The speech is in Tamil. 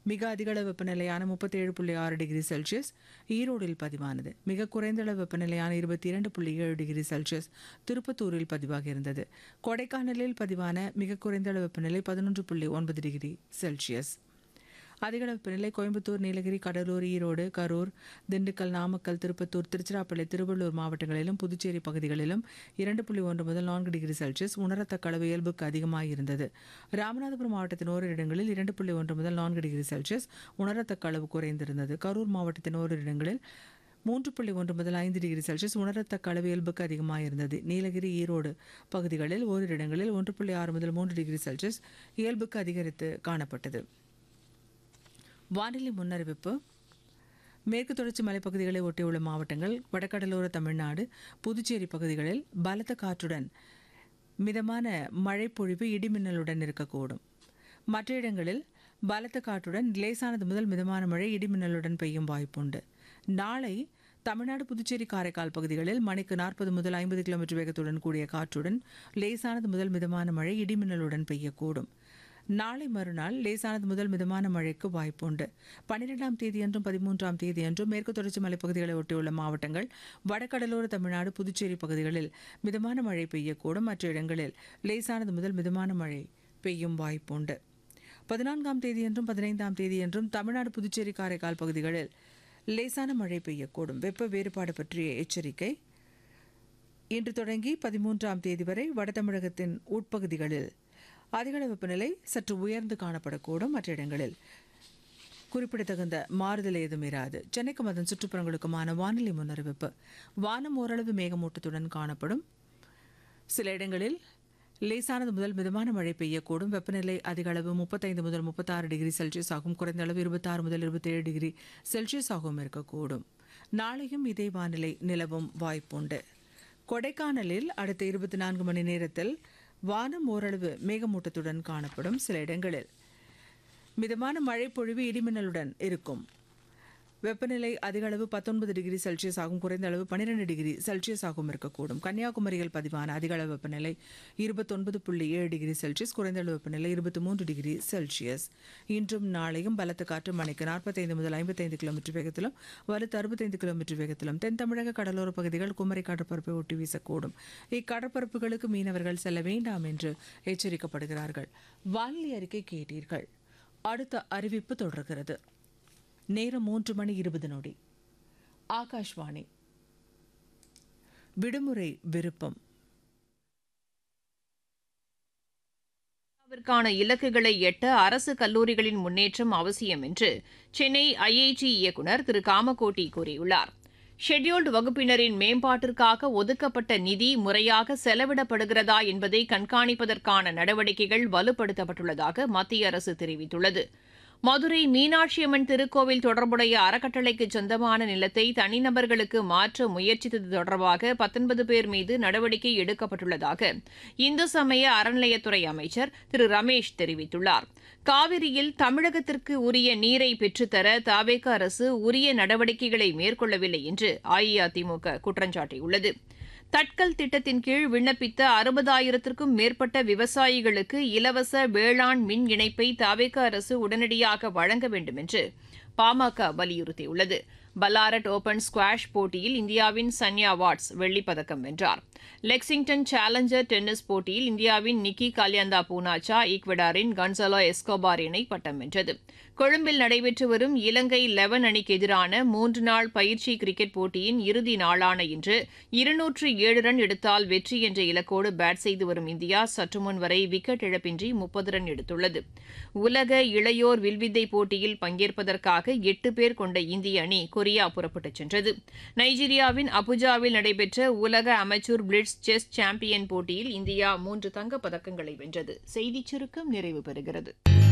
மிக அதிகளவு வெப்பநிலையான முப்பத்தி ஏழு புள்ளி ஆறு டிகிரி செல்சியஸ் ஈரோடில் பதிவானது மிக குறைந்த அளவு வெப்பநிலையான இருபத்தி இரண்டு புள்ளி ஏழு டிகிரி செல்சியஸ் திருப்பத்தூரில் பதிவாகி இருந்தது கொடைக்கானலில் பதிவான மிக குறைந்த அளவு வெப்பநிலை பதினொன்று புள்ளி ஒன்பது டிகிரி செல்சியஸ் அதிக அளவு வெப்பநிலை கோயம்புத்தூர் நீலகிரி கடலூர் ஈரோடு கரூர் திண்டுக்கல் நாமக்கல் திருப்பத்தூர் திருச்சிராப்பள்ளி திருவள்ளூர் மாவட்டங்களிலும் புதுச்சேரி பகுதிகளிலும் இரண்டு புள்ளி ஒன்று முதல் நான்கு டிகிரி செல்சியஸ் உணரத்தக்க அளவு இயல்புக்கு அதிகமாக இருந்தது ராமநாதபுரம் மாவட்டத்தின் ஓரிரு இடங்களில் இரண்டு புள்ளி ஒன்று முதல் நான்கு டிகிரி செல்சியஸ் உணரத்தக்க அளவு குறைந்திருந்தது கரூர் மாவட்டத்தின் ஓரிரு இடங்களில் மூன்று புள்ளி ஒன்று முதல் ஐந்து டிகிரி செல்சியஸ் உணரத்தக்க அளவு இயல்புக்கு அதிகமாக இருந்தது நீலகிரி ஈரோடு பகுதிகளில் ஓரிரு இடங்களில் ஒன்று புள்ளி ஆறு முதல் மூன்று டிகிரி செல்சியஸ் இயல்புக்கு அதிகரித்து காணப்பட்டது வானிலை முன்னறிவிப்பு மேற்கு தொடர்ச்சி மலைப்பகுதிகளை ஒட்டியுள்ள மாவட்டங்கள் வடகடலோர தமிழ்நாடு புதுச்சேரி பகுதிகளில் பலத்த காற்றுடன் மிதமான மழை பொழிவு இடிமின்னலுடன் இருக்கக்கூடும் மற்ற இடங்களில் பலத்த காற்றுடன் லேசானது முதல் மிதமான மழை இடிமின்னலுடன் பெய்யும் வாய்ப்புண்டு நாளை தமிழ்நாடு புதுச்சேரி காரைக்கால் பகுதிகளில் மணிக்கு நாற்பது முதல் ஐம்பது கிலோமீட்டர் வேகத்துடன் கூடிய காற்றுடன் லேசானது முதல் மிதமான மழை இடிமின்னலுடன் பெய்யக்கூடும் நாளை மறுநாள் லேசானது முதல் மிதமான மழைக்கு வாய்ப்புண்டு பன்னிரெண்டாம் தேதியன்றும் பதிமூன்றாம் தேதியன்றும் மேற்கு தொடர்ச்சி மலைப்பகுதிகளை ஒட்டியுள்ள மாவட்டங்கள் வடகடலோர தமிழ்நாடு புதுச்சேரி பகுதிகளில் மிதமான மழை பெய்யக்கூடும் மற்ற இடங்களில் லேசானது முதல் மிதமான மழை பெய்யும் வாய்ப்புண்டு பதினான்காம் தேதியன்றும் பதினைந்தாம் தேதியன்றும் தமிழ்நாடு புதுச்சேரி காரைக்கால் பகுதிகளில் லேசான மழை பெய்யக்கூடும் வெப்ப வேறுபாடு பற்றிய எச்சரிக்கை இன்று தொடங்கி பதிமூன்றாம் தேதி வரை வடதமிழகத்தின் உட்பகுதிகளில் அதிகளவு வெப்பநிலை சற்று உயர்ந்து காணப்படக்கூடும் மற்ற இடங்களில் குறிப்பிடத்தகுந்த மாறுதல் ஏதும் இராது சென்னைக்கும் அதன் சுற்றுப்புறங்களுக்குமான வானிலை முன்னறிவிப்பு வானம் ஓரளவு மேகமூட்டத்துடன் காணப்படும் சில இடங்களில் லேசானது முதல் மிதமான மழை பெய்யக்கூடும் வெப்பநிலை அதிக அளவு முப்பத்தைந்து முதல் முப்பத்தாறு டிகிரி செல்சியஸ் ஆகும் குறைந்த அளவு இருபத்தாறு முதல் இருபத்தேழு டிகிரி செல்சியஸ் ஆகவும் இருக்கக்கூடும் நாளையும் இதே வானிலை நிலவும் வாய்ப்புண்டு கொடைக்கானலில் அடுத்த இருபத்தி நான்கு மணி நேரத்தில் வானம் ஓரளவு மேகமூட்டத்துடன் காணப்படும் சில இடங்களில் மிதமான மழை பொழிவு இடிமின்னலுடன் இருக்கும் வெப்பநிலை அதிக அளவு பத்தொன்பது டிகிரி செல்சியஸ் ஆகும் குறைந்த அளவு பன்னிரெண்டு டிகிரி செல்சியஸ் ஆகும் இருக்கக்கூடும் கன்னியாகுமரியில் பதிவான அதிக அளவு வெப்பநிலை இருபத்தொன்பது புள்ளி ஏழு டிகிரி செல்சியஸ் குறைந்த அளவு வெப்பநிலை இருபத்தி மூன்று டிகிரி செல்சியஸ் இன்றும் நாளையும் பலத்த காற்று மணிக்கு நாற்பத்தைந்து முதல் ஐம்பத்தைந்து கிலோமீட்டர் வேகத்திலும் வலுத்து அறுபத்தைந்து கிலோமீட்டர் வேகத்திலும் தென் தமிழக கடலோர பகுதிகள் குமரி கடற்பரப்பை ஒட்டி வீசக்கூடும் இக்கடற்பரப்புகளுக்கு மீனவர்கள் செல்ல வேண்டாம் என்று எச்சரிக்கப்படுகிறார்கள் வானிலை அறிக்கை கேட்டீர்கள் அடுத்த அறிவிப்பு தொடர்கிறது நேரம் மூன்று மணி இருபது நொடி ஆகாஷ்வாணி விடுமுறை விருப்பம் விற்கான இலக்குகளை எட்ட அரசு கல்லூரிகளின் முன்னேற்றம் அவசியம் என்று சென்னை ஐஐடி இயக்குநர் திரு காமகோட்டி கூறியுள்ளார் ஷெட்யூல்டு வகுப்பினரின் மேம்பாட்டிற்காக ஒதுக்கப்பட்ட நிதி முறையாக செலவிடப்படுகிறதா என்பதை கண்காணிப்பதற்கான நடவடிக்கைகள் வலுப்படுத்தப்பட்டுள்ளதாக மத்திய அரசு தெரிவித்துள்ளது மதுரை மீனாட்சியம்மன் திருக்கோவில் தொடர்புடைய அறக்கட்டளைக்கு சொந்தமான நிலத்தை தனிநபர்களுக்கு மாற்ற முயற்சித்தது தொடர்பாக பத்தொன்பது பேர் மீது நடவடிக்கை எடுக்கப்பட்டுள்ளதாக இந்து சமய அறநிலையத்துறை அமைச்சர் திரு ரமேஷ் தெரிவித்துள்ளார் காவிரியில் தமிழகத்திற்கு உரிய நீரை பெற்றுத்தர தாவேக அரசு உரிய நடவடிக்கைகளை மேற்கொள்ளவில்லை என்று அஇஅதிமுக குற்றம் சாட்டியுள்ளது தட்கல் திட்டத்தின் கீழ் விண்ணப்பித்த அறுபதாயிரத்திற்கும் மேற்பட்ட விவசாயிகளுக்கு இலவச வேளாண் மின் இணைப்பை தாவேக அரசு உடனடியாக வழங்க வேண்டும் என்று பாமக வலியுறுத்தியுள்ளது பல்லாரட் ஓபன் ஸ்குவாஷ் போட்டியில் இந்தியாவின் சன்யா வாட்ஸ் வெள்ளிப்பதக்கம் வென்றார் லெக்சிங்டன் சேலஞ்சர் டென்னிஸ் போட்டியில் இந்தியாவின் நிக்கி கால்யாந்தா பூனாச்சா ஈக்வடாரின் கன்சலோ எஸ்கோபார் இணை பட்டம் வென்றது கொழும்பில் நடைபெற்று வரும் இலங்கை லெவன் அணிக்கு எதிரான மூன்று நாள் பயிற்சி கிரிக்கெட் போட்டியின் இறுதி நாளான இன்று இருநூற்று ஏழு ரன் எடுத்தால் வெற்றி என்ற இலக்கோடு பேட் செய்து வரும் இந்தியா சற்று முன் வரை விக்கெட் இழப்பின்றி முப்பது ரன் எடுத்துள்ளது உலக இளையோர் வில்வித்தை போட்டியில் பங்கேற்பதற்காக எட்டு பேர் கொண்ட இந்திய அணி கொரியா புறப்பட்டுச் சென்றது நைஜீரியாவின் அபுஜாவில் நடைபெற்ற உலக அமைச்சூர் பிளிட்ஸ் செஸ் சாம்பியன் போட்டியில் இந்தியா மூன்று தங்கப் பதக்கங்களை வென்றது செய்திச் சுருக்கம் நிறைவு பெறுகிறது